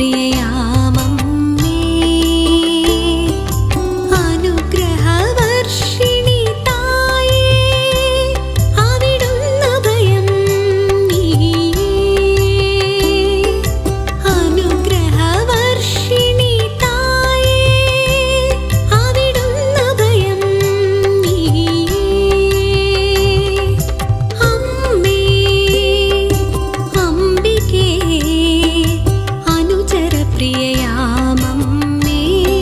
അനുചരപ്രിയയാമമ്മേ അനുഗ്രഹവർഷിണി തായേ അവിടുന്ന് ഭയം നീയേ അനുഗ്രഹവർഷിണി തായേ അവിടുന്ന് ഭയം നീയേ അമ്മേ അംബികേ അനുചരപ്രിയയാമമ്മേ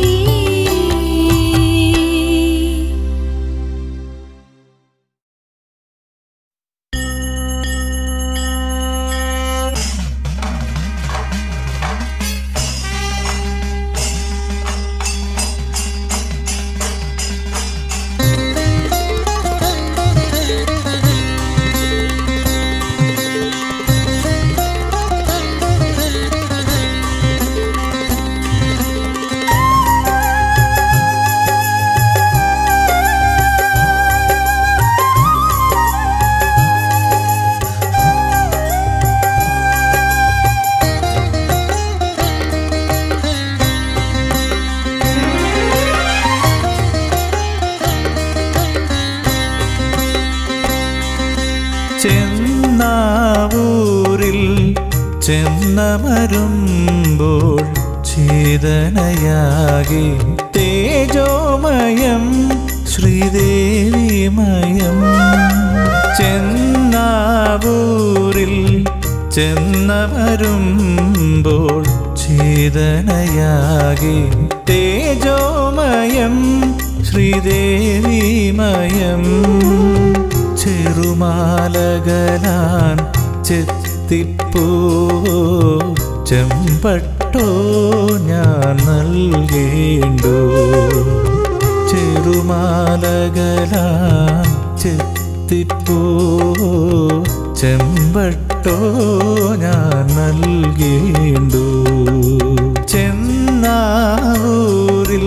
ചെന്നാവൂരിൽ ചെന്നമരുമ്പോൾ ചേതനയാകെ തേജോമയം ശ്രീദേവിമയം ചെന്നാവൂരിൽ ചെന്നമരുമ്പോൾ ചേതനയാകെ തേജോമയം ശ്രീദേവിമയം ചെറുമാലകലാൻ ചെത്തിപ്പൂ ചെമ്പട്ടോ ഞാൻ നൽകേണ്ടു ചെറുമാലകലാൻ ചെത്തിപ്പൂ ചെമ്പട്ടോ ഞാൻ നൽകേണ്ടു ചെന്നാവൂരിൽ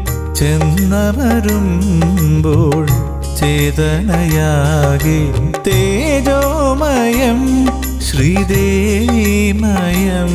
ചെന്നവരുമ്പോൾ ചേതനയാകെ തേജോമയം ശ്രീദേവിമയം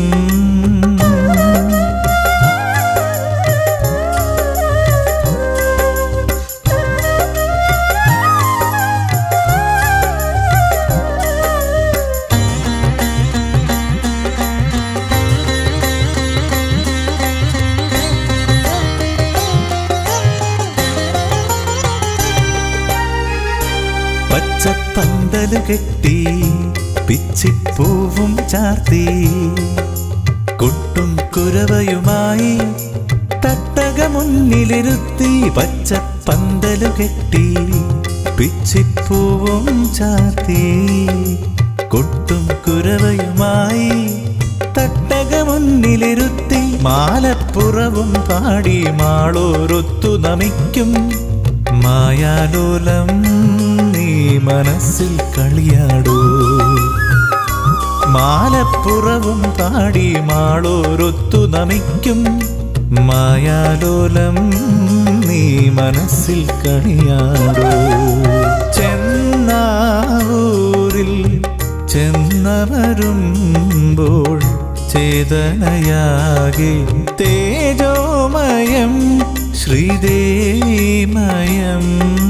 പച്ചപ്പന്തല് കെട്ടി പിച്ചിപ്പൂവും ചാർത്തി കൊട്ടും കുരവയുമായി തട്ടക മുന്നിലിരുത്തി പച്ചപ്പന്തല് കെട്ടി പിച്ചിപ്പൂവും ചാർത്തി കൊട്ടും കുരവയുമായി തട്ടക മുന്നിലിരുത്തി മാലപ്പുറവും പാടി മാളോരൊത്തു നമിക്കും മായാലോലം നീ മനസ്സിൽ കളിയാടൂ മാലപ്പുറവും പാടി മാളോരൊത്തു നമിക്കും മായാലോലം നീ മനസ്സിൽ കളിയാടൂ ചെന്നാവൂരിൽ ചെന്നവരുമ്പോൾ ചേതനയാകെ തേജോമയം ശ്രീദേവിമയം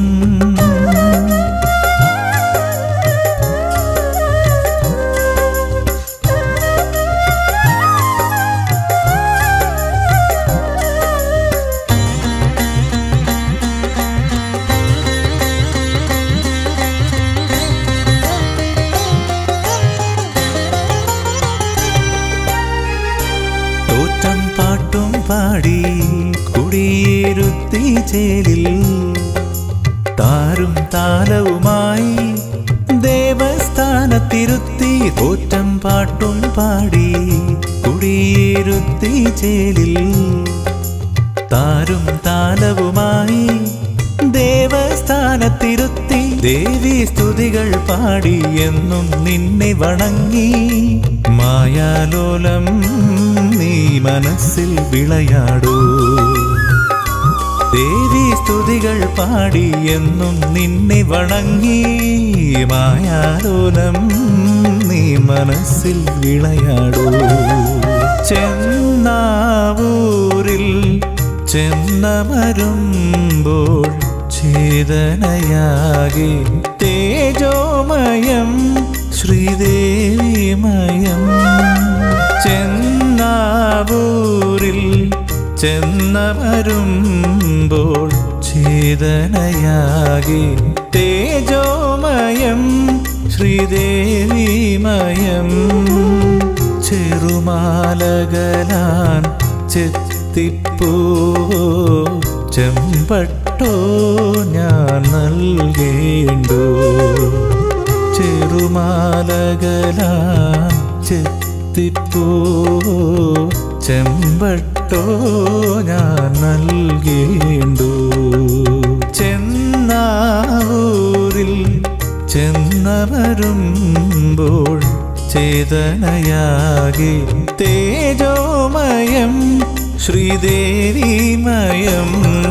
തോറ്റം പാട്ടും പാടി കുടിയിരുത്തി ചേലിൽ താരും താലവുമായി ദേവസ്ഥാനത്തിരുത്തി തോറ്റം പാട്ടും പാടി കുടിയിരുത്തി ചേലിൽ താരും താലവുമായി ദേവസ്ഥാനത്തിരുത്തി ദേവി സ്തുതികൾ പാടി എന്നും നിന്നെ വണങ്ങി മായാലോലം നീ മനസ്സിൽ വിളയാടൂ ദേവി സ്തുതികൾ പാടി എന്നും നിന്നെ വണങ്ങി മായാലോലം നീ മനസ്സിൽ വിളയാടൂ ചെന്നാവൂരിൽ ചെന്നമരുമ്പോൾ ചേതനയാകെ തേജോമയം ശ്രീദേവിമയം ചെന്നാവൂരിൽ ചെന്നമരുമ്പോൾ ചേതനയാകെ തേജോമയം ശ്രീദേവിമയം ചെറുമാലകലാൻ ചെത്തിപ്പൂ ചെമ്പട്ടോ ഞാൻ നൽകേണ്ടു ചെറുമാലകലാൻ ചെത്തിപ്പൂ ചെമ്പട്ടോ ഞാൻ നൽകേണ്ടു ചെന്നാവൂരിൽ ചെന്നവരുമ്പോൾ ചേതനയാകെ തേജോമയം ശ്രീദേവിമയം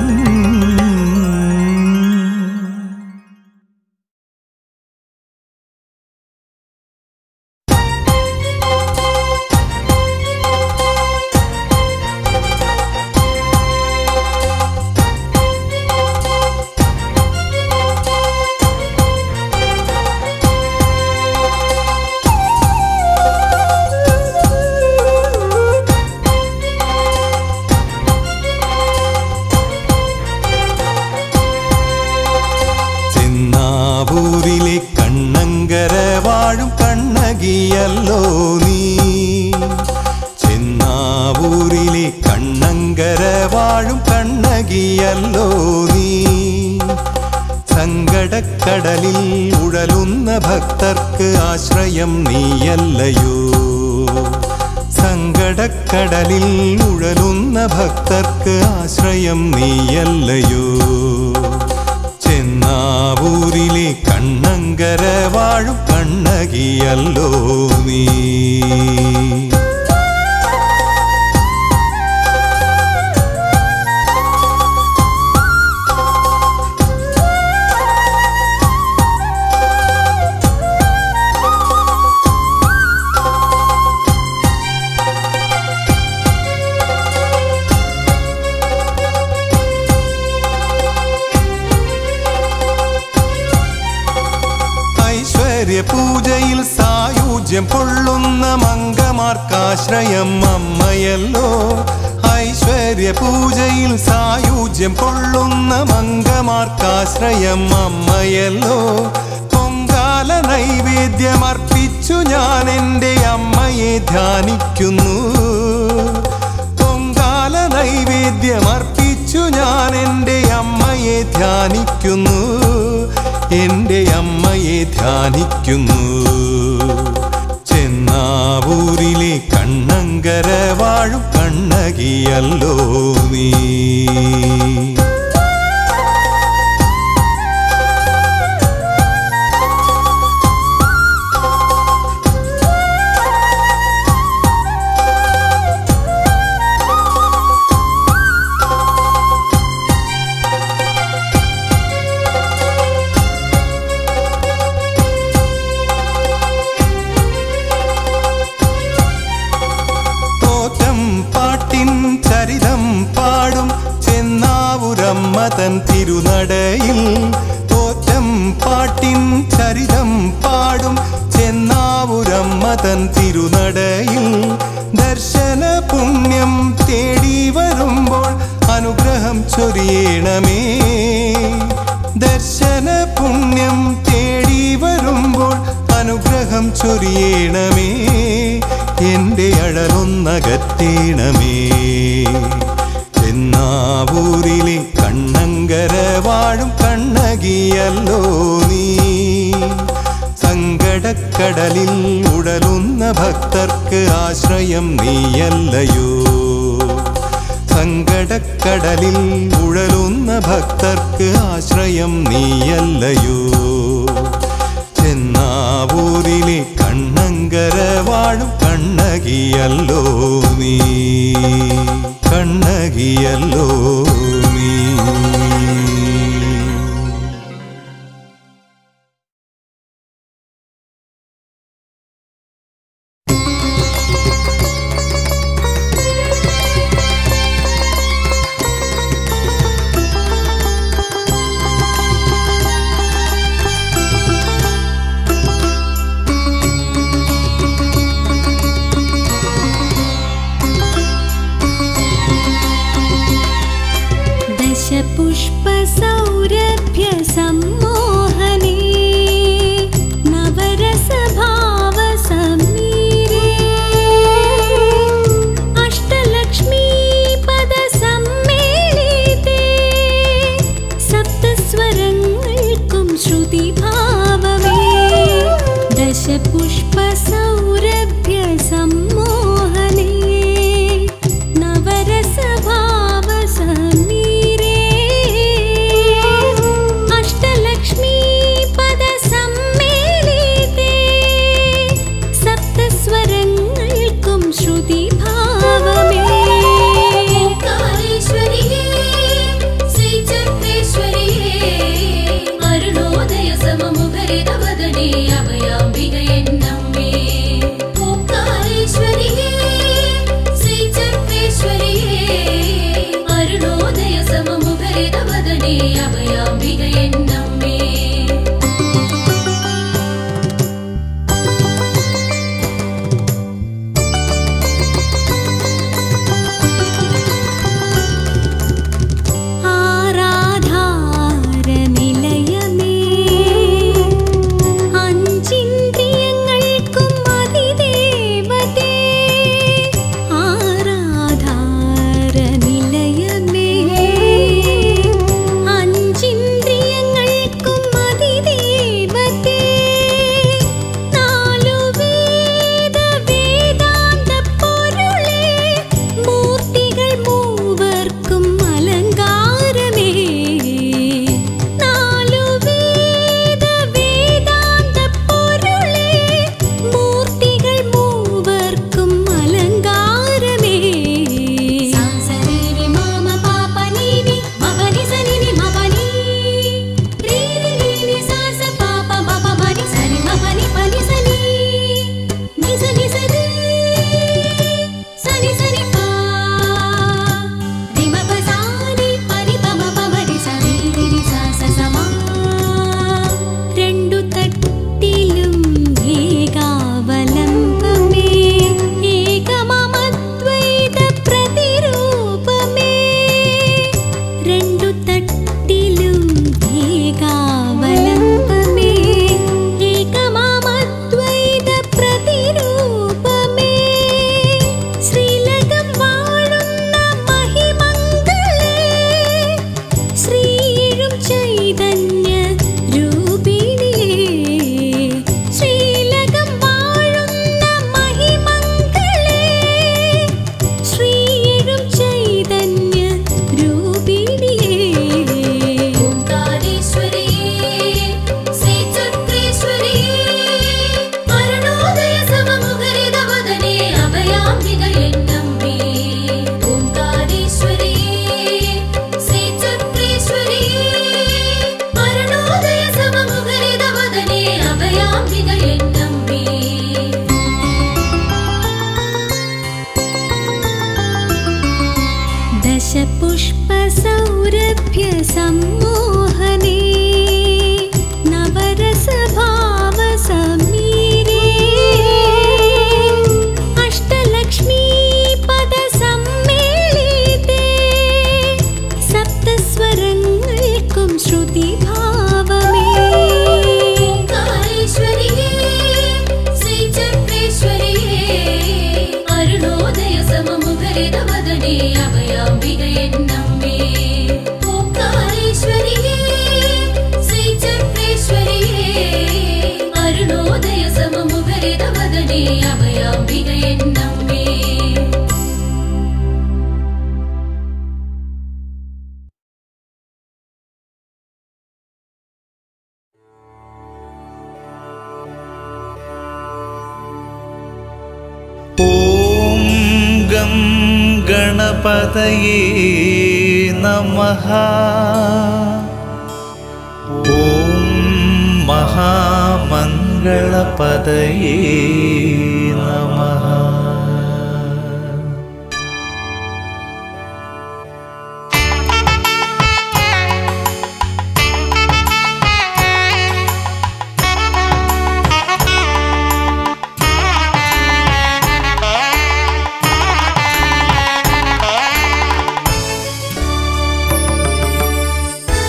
ചെന്നാവൂരിലെ കണ്ണങ്കര വാഴും കണ്ണകിയല്ലോ നീ ചെന്നാവൂരിലെ കണ്ണങ്കര വാഴും കണ്ണകിയല്ലോ നീ സങ്കടക്കടലിൽ ഉഴലുന്ന ഭക്തർക്ക് ആശ്രയം നീയല്ലയോ സങ്കടക്കടലിൽ ഉഴലുന്ന ഭക്തർക്ക് ആശ്രയം നീയല്ലയോ ചെന്നാവൂരിലെ കണ്ണങ്കര വാഴും കണ്ണകിയല്ലോ നീ ഐശ്വര്യ പൂജയിൽ സായുജ്യം കൊള്ളുന്ന മംഗമാർക്കാശ്രയം അമ്മയല്ലോ ഐശ്വര്യ പൂജയിൽ സായുജ്യം കൊള്ളുന്ന മംഗമാർക്കാശ്രയം അമ്മയല്ലോ പൊങ്കാല നൈവേദ്യമർപ്പിച്ചു ഞാൻ എൻ്റെ അമ്മയെ ധ്യാനിക്കുന്നു പൊങ്കാല നൈവേദ്യമർപ്പിച്ചു ഞാൻ എൻ്റെ അമ്മയെ ധ്യാനിക്കുന്നു എൻ്റെ അമ്മയെ ധ്യാനിക്കുന്നു ചെന്നാവൂരിലെ കണ്ണങ്കര വാഴും കണ്ണകിയല്ലോ നീ തോറ്റം പാട്ടിൻ ചരിതം പാടും ചെന്നാവുരമ്മ തൻ തിരുനടയിൽ തോറ്റം പാട്ടിൻ ചരിതം പാടും ചെന്നാവുരമ്മ തൻ തിരുനടയിൽ ദർശന പുണ്യം തേടി വരുമ്പോൾ അനുഗ്രഹം ചൊരിയണമേ ദർശന പുണ്യം തേടി വരുമ്പോൾ അനുഗ്രഹം ചൊരിയണമേ എൻ്റെ അഴലൊന്നകറ്റേണമേ ചെന്നാവൂരിലെ കണ്ണങ്കര വാഴും കണ്ണകിയല്ലോ നീ സങ്കടക്കടലിൽ ഉടലുന്ന ഭക്തർക്ക് ആശ്രയം നീയല്ലയോ സങ്കടക്കടലിൽ ഉഴലുന്ന ഭക്തർക്ക് ആശ്രയം നീയല്ലയോ ചെന്നാവൂരിലെ കണ്ണങ്കര വാഴും കണ്ണകിയല്ലോ നീ കണ്ണകിയല്ലോ നീ ും दशपुष्पसौरभ्यसम्मोहने नवरसभावसमीरे अष्टलक्ष्मीपदसम्मेलिते सप्तस्वरങ്ങൾക്കും ശ്രുതിഭാവമേ दशपुष्पसौरभ्यसम्मोहने नवरसभावसमीरे अष्टलक्ष्मीपदसम्मेलिते सप्तस्वरങ്ങൾക്കും ശ്രുതിഭാവമേ ഓംകാരേശ്വരിയേ ശ്രീചക്രേശ്വരിയേ അരുണോദയ സമമുഖരിതവദനേ അഭയാംബികയെന്നമ്മേ ഓംകാരേശ്വരിയേ ശ്രീചക്രേശ്വരിയേ അരുണോദയ സമമുഖരിതവദനേ അഭയാംബികയെന്നമ്മേ ആരാധാരനിലയമേ അഞ്ചിന്ദ്രിയങ്ങൾക്കും അതിദേവതേ ആരാധാരനിലയമേ അഞ്ചിന്ദ്രിയങ്ങൾക്കും അതിദേവതേ നാലു വേദ വേദാന്ത പൊരുളേ മൂർത്തികൾ മൂവർക്കും അലങ്കാരമേ നാലു വേദ വേദാന്ത പൊരുളേ മൂർത്തികൾ മൂവർക്കും അലങ്കാരമേ സാസരിനി മാമ പാപനിനി മപനി സനിനി മപനി രീരി രീരി സാസ പാപ മപ മനി സനി മപനി പനി സനി നിസ നിസ രി സനി സനി പാ രി മപ സാനി പനി പമ പമരി സനി രി സാസ സമ രണ്ടു തട്ടിലും ഏകാവലംബമേ ഏകമമദ്വൈത പ്രതിരൂപമേ രണ്ടു തട്ടിലും ഏകാവലംബമേ ഏകമമദ്വൈത പ്രതിരൂപമേ ശ്രീലകം വാഴുന്ന മഹിമംഗളേ ശ്രീഴും ചൈതന്യ രൂപിണിയേ ശ്രീലകം വാഴുന്ന മഹിമംഗളേ ശ്രീഴും ചൈതന്യ രൂപിണിയേ ഓംകാരേശ്വരിയേ ശ്രീചക്രേശ്വരിയേ അരുണോദയ സമമുഖരിതവദനേ അഭയാംബികയെന്നമ്മേ ഓംകാരേശ്വരിയേ ശ്രീചക്രേശ്വരിയേ അരുണോദയ സമമുഖരിതവദനേ അഭയാംബികയെന്നമ്മേ दशपुष्पसम्मोहने नवरसभावसमीरे अष्टलक्ष्मीपदसम्मेलिते सप्तस्वरങ്ങൾക്കും ശ്രുതിഭാവമേ ഓംകാരേശ്വരിയേ ശ്രീചക്രേശ്വരിയേ അരുണോദയ സമമുഖരിതവദനേ അഭയാംബികയെന്നമ്മേ ഓംകാരേശ്വരിയേ ശ്രീചക്രേശ്വരിയേ അരുണോദയ സമമുഖരിതവദനേ അഭയാംബികയെന്നമ്മേ ॐ गं गणपतये नमः ॐ महामङ्गलपतये नमः ും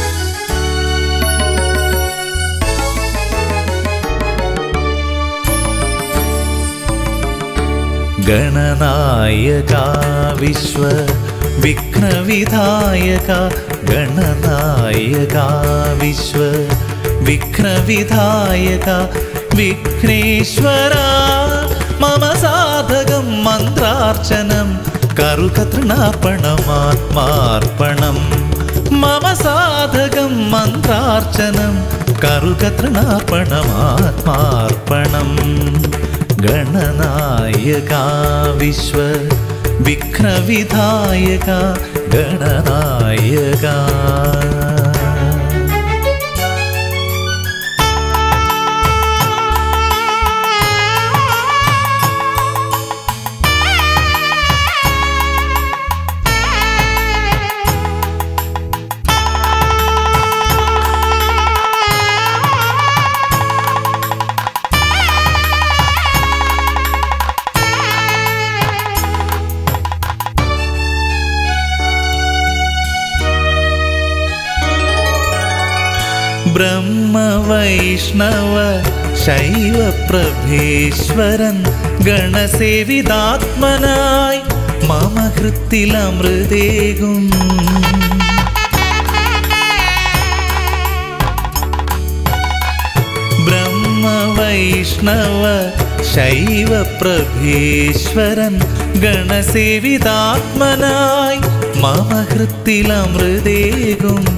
ഗണനായക വിശ്വ വിഘ്നവിധായക ഗണനായക വിശ്വ വിഘ്നവിധായക വിഘ്നേശ്വര മമ സാധകം മന്ത്രാർച്ചനം കറുകതൃണാർപ്പണമാത്മാർപ്പണം മമ സാധകം മന്ത്രാർച്ചനം കറുകതൃണാർപ്പണമാത്മാർപ്പണം ഗണനായക വിശ്വ വിഘ്നവിധായക ഗണനായക ബ്രഹ്മവൈഷ്ണവ ശൈവപ്രഭേശ്വരൻ ഗണസേവിതാത്മനായി മമ ഹൃത്തിലമൃതേകും ബ്രഹ്മവൈഷ്ണവ ശൈവപ്രഭേശ്വരൻ ഗണസേവിതാത്മനായി മമ ഹൃത്തിലമൃതേകും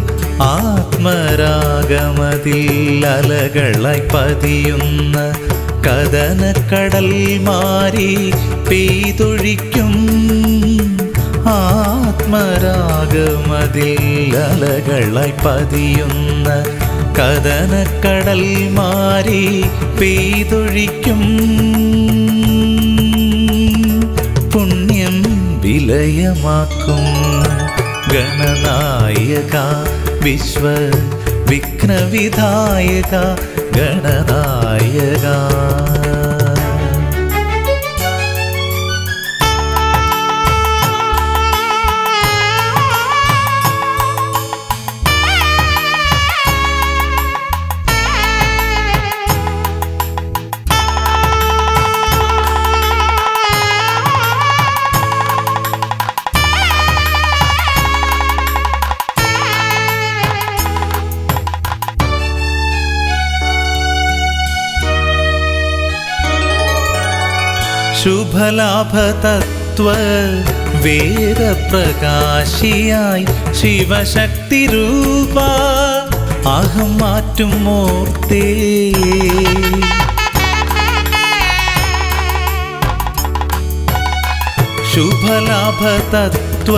ആത്മരാഗമതിൽ അലകളായി പതിയുന്ന കഥനക്കടൽ മാറി പെയ്തൊഴിക്കും ആത്മരാഗമതിൽ അലകളായി പതിയുന്ന കഥനക്കടൽ മാറി പെയ്തൊഴിക്കും പുണ്യം വിലയമാക്കും ഗണനായക വിശ്വ വിഘ്നവിധായക ഗണനായക ശുഭലാഭതത്വ വേദപ്രകാശിയായി ശിവശക്തി രൂപ അഹം മാറ്റും മൂർത്തേ ശുഭലാഭതത്വ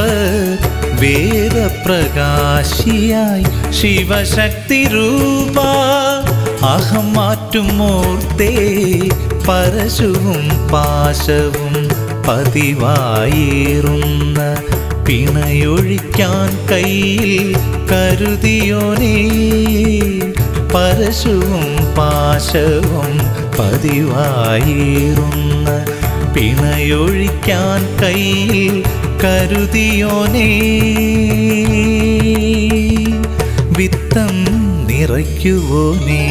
വേദപ്രകാശിയായി ശിവശക്തി രൂപ അഹം മാറ്റും മൂർത്തേ പരശുവും പാശവും പതിവായേറുന്ന പിണയൊഴിക്കാൻ കയ്യിൽ കരുതിയോനേ പരശുവും പാശവും പതിവായേറുന്ന പിണയൊഴിക്കാൻ കയ്യിൽ കരുതിയോനേ വിത്തം നിറയ്ക്കുവോനേ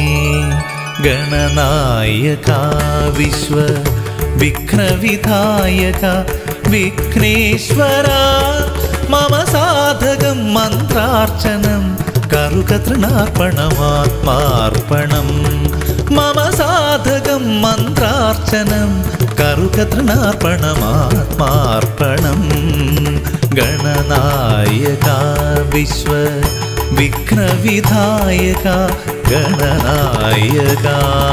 ഗണനായക വിശ്വ വിഘ്നവിധായക വിഘ്നേശ്വര മമ സാധകം മന്ത്രാർച്ചനം കറുകതൃണാർപ്പണമാത്മാർപ്പണം മമ സാധകം മന്ത്രാർച്ചനം കറുകതൃണാർപ്പണമാത്മാർപ്പണം ഗണനായക വിശ്വ വിഘ്നവിധായക ഗണനായക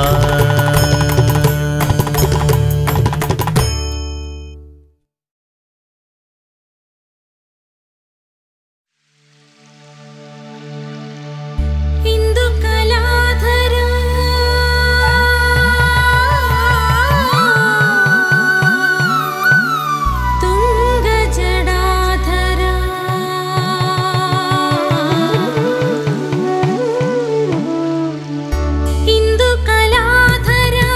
ഇന്ദുകലാധര തുംഗജടാധര ഇന്ദുകലാധര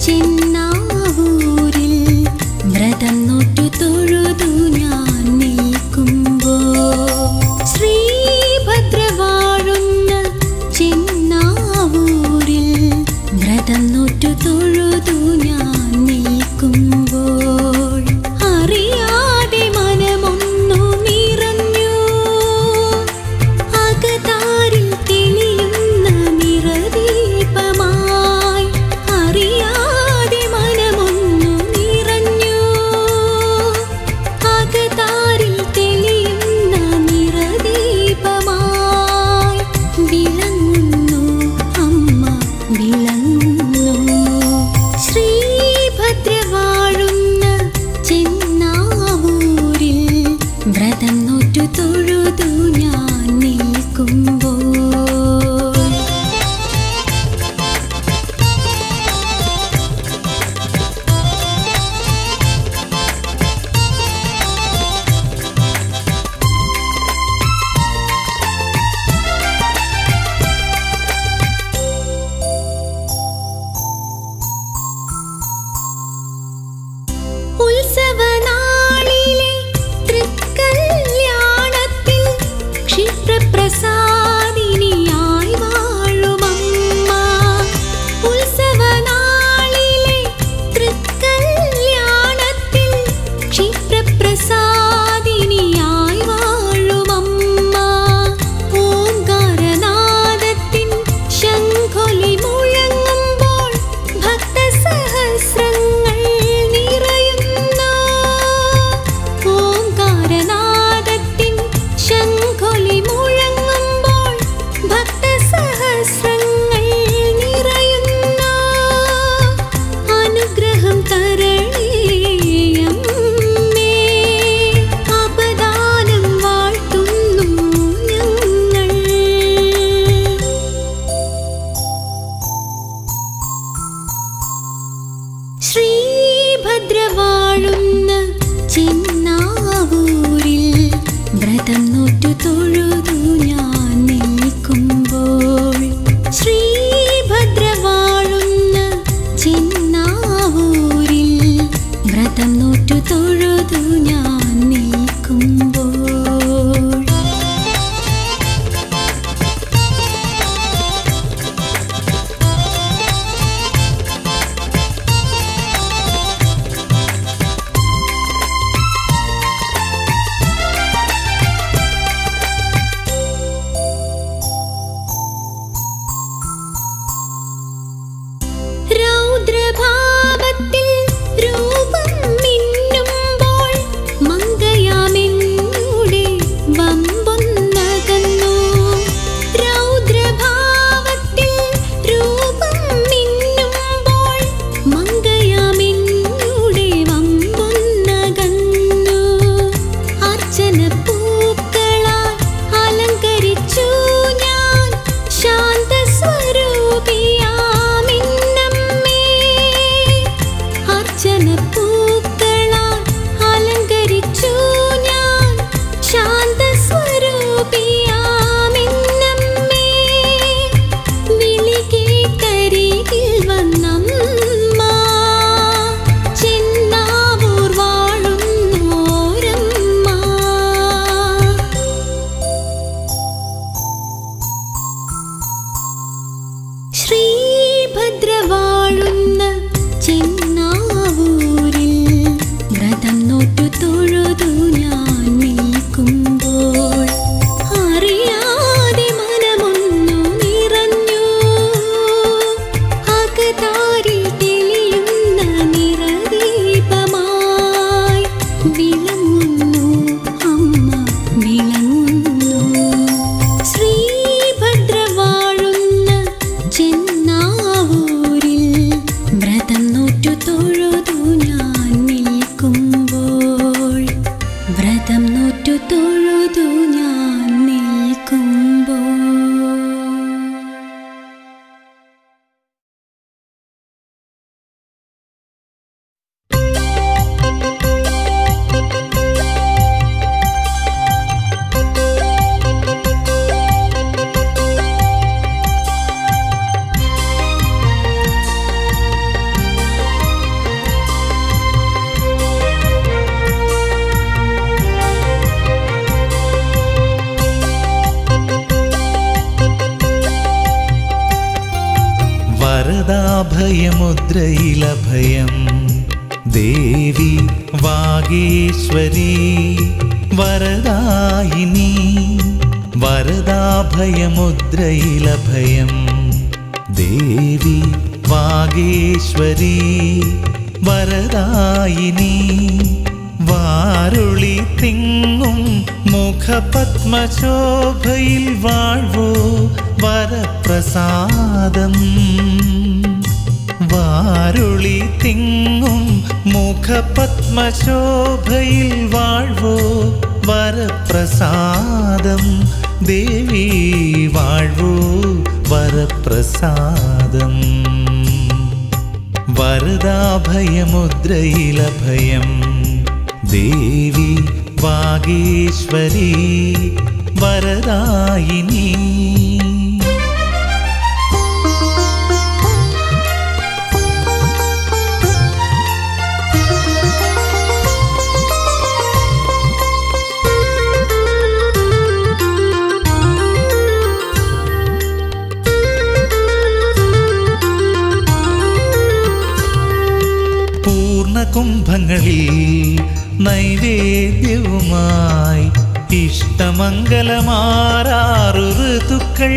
ചെന്നാവൂരിൽ വ്രതം നോറ്റു തൊഴുതു ഞാൻ നിൽക്കുമ്പോൾ ശ്രീഭദ്ര വാഴുന്ന ചെന്നാവൂരിൽ വ്രതം നോറ്റു തൊഴുതു ഞാൻ നിൽക്കുമ്പോൾ അറിയാതെ മനമൊന്നു നിറഞ്ഞു അകതാരിൽ തെളിയുന്ന നിറദീപമായി അറിയാതെ മനമൊന്നു നിറഞ്ഞു അകതാരിൽ തെളിയുന്ന നിറദീപമായി വിളങ്ങുന്നു അമ്മ വിളങ്ങുന്നു ശ്രീഭദ്ര വാഴുന്ന ചെന്നാവൂരിൽ വ്രതം നോറ്റു തൊഴുതു ഞാൻ നിൽക്കുമ്പോൾ ഉത്സവനാളിലെ തൃക്കല്യാണത്തിൽ ക്ഷിപ്രപ്രസാദിനിയായി വാഴുമമ്മ ഉത്സവനാളിലെ തൃക്കല്യാണത്തിൽ ക്ഷിപ്രപ്രസാദിനിയായി വാഴുമമ്മ ഓങ്കാരനാദത്തിൻ ശംഖൊലി മുഴങ്ങുമ്പോൾ ഭക്തസഹസ്രങ്ങൾ നിറയുന്നു ഓങ്കാരനാദത്തിൻ ശംഖൊലി മുഴങ്ങുമ്പോൾ ഭക്തസഹസ്രങ്ങൾ നിറയുന്നു അനുഗ്രഹം തരണേയമ്മേ അപദാനം വാഴ്ത്തുന്നു ഞങ്ങൾ ശ്രീഭദ്ര വാഴുന്ന ചെന്നാവൂരിൽ വ്രതം നോറ്റു തൊഴുതു ഞാൻ നിൽക്കുമ്പോൾ ശ്രീഭദ്ര വാഴുന്ന ചെന്നാവൂരിൽ വ്രതം നോറ്റു തൊഴുതു ഞാൻ നിൽക്കുമ്പോൾ രൗദ്രഭാവത്തിൽ രൂപം മിന്നുമ്പോൾ മങ്കയാമെന്നൂടെ വമ്പൊന്നകന്നു രൗദ്രഭാവത്തിൽ രൂപം മിന്നുമ്പോൾ മങ്കയാമെന്നൂടെ വമ്പൊന്നകന്നു അർച്ചന പൂക്കളാൽ അലങ്കരിച്ചു ഞാൻ ശാന്ത സ്വരൂപിയാമിന്നമ്മേ അർച്ചന പൂക്കളാൽ അലങ്കരിച്ചു ഞാൻ ശാന്ത സ്വരൂപിയാമിന്നമ്മേ വിളി കേട്ടരികിൽ വന്നമ്മ ചെന്നാവൂർ വാഴുന്നോരമ്മ ശ്രീഭദ്ര വാഴുന്ന ചെന്നാവൂരിൽ വ്രതം നോറ്റു തൊഴുതു ഞാൻ നിൽക്കുമ്പോൾ അറിയാതെ മനമൊന്നു നിറഞ്ഞു അകതാരിൽ തെളിയുന്ന നിറദീപമായി വിളങ്ങുന്നു അമ്മ വിളങ്ങുന്നു ശ്രീഭദ്ര വാഴുന്ന ചെന്നാവൂരിൽ വ്രതം നോറ്റു വരദാഭയമുദ്രയിലഭയം ദേവി വാഗീശ്വരി വരദായിനി വരദാഭയമുദ്രയിലഭയം ദേവി വാഗീശ്വരി വരദായിനി വാരുളി തിങ്ങും മുഖപത്മശോഭയിൽ വാഴ്വോ വരപ്രസാദം വാരുളി തിങ്ങും മുഖപത്മശോഭയിൽ വാഴ്വോ വരപ്രസാദം ദേവി വാഴ്വോ വരപ്രസാദം വരദാഭയമുദ്രയിലഭയം ദേവി വാഗീശ്വരി വരദായിനി പൂർണ്ണകുംഭങ്ങളിൽ നൈവേദ്യവുമായി ഇഷ്ടമംഗലമാറാറു ഋതുക്കൾ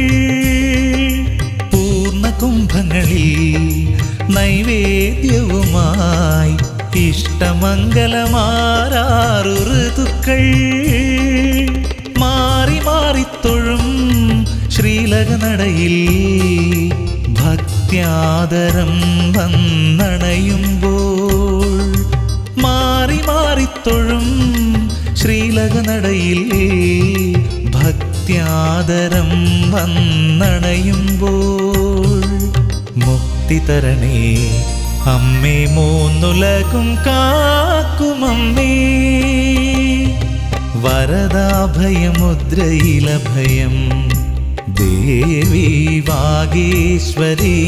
പൂർണ്ണകുംഭങ്ങളിൽ നൈവേദ്യവുമായി ഇഷ്ടമംഗലമാറാറു ഋതുക്കൾ മാറി മാറിത്തൊഴും ശ്രീലകനടയിൽ ഭക്ത്യാദരം വന്നണയുമ്പോൾ മാറി മാറിത്തൊഴും ശ്രീലകനടയിൽ ഭക്ത്യാദരം വന്നണയുമ്പോൾ മുക്തി തരണേ അമ്മേ മൂന്നുലകും കാക്കുമമ്മേ വരദാഭയമുദ്രയിലഭയം ദേവി വാഗീശ്വരി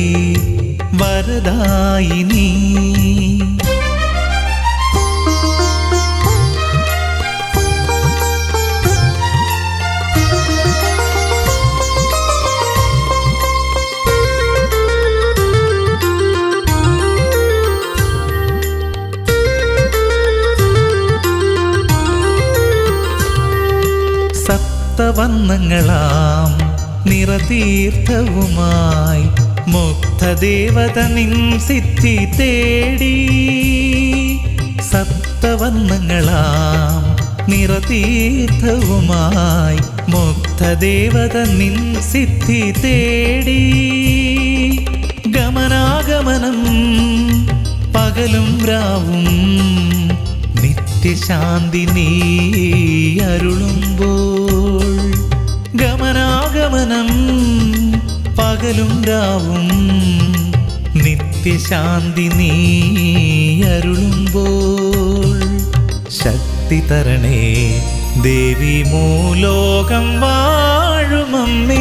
വരദായിനി സപ്തവർണ്ണങ്ങളാം നിറതീർത്ഥവുമായി മുക്തദേവത നിൻ സിദ്ധി തേടി സപ്തവർണ്ണങ്ങളാം നിറതീർത്ഥവുമായി മുക്തദേവത നിൻ സിദ്ധി തേടി ഗമനാഗമനം പകലും രാവും നിത്യശാന്തി നീ അരുളുമ്പോൾ ഗമനാഗമനം പകലും രാവും നിത്യശാന്തി നീ അരുളുമ്പോൾ ശക്തി തരണേ ദേവി മൂലോകം വാഴുമമ്മേ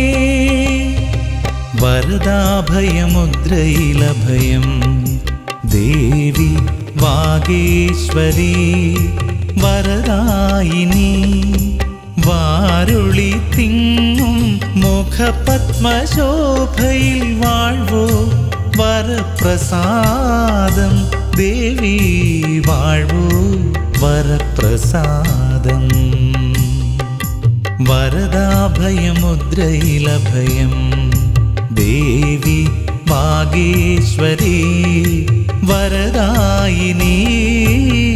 വരദാഭയമുദ്രയിലഭയം ദേവി വാഗീശ്വരി വരദായിനി വാരുളി തിങ്ങും മുഖപത്മശോഭയിൽ വാഴ്വോ വരപ്രസാദം ദേവി വാഴ്വോ വരപ്രസാദം വരദാഭയമുദ്രയിലഭയം ദേവി വാഗീശ്വരി വരദായിനി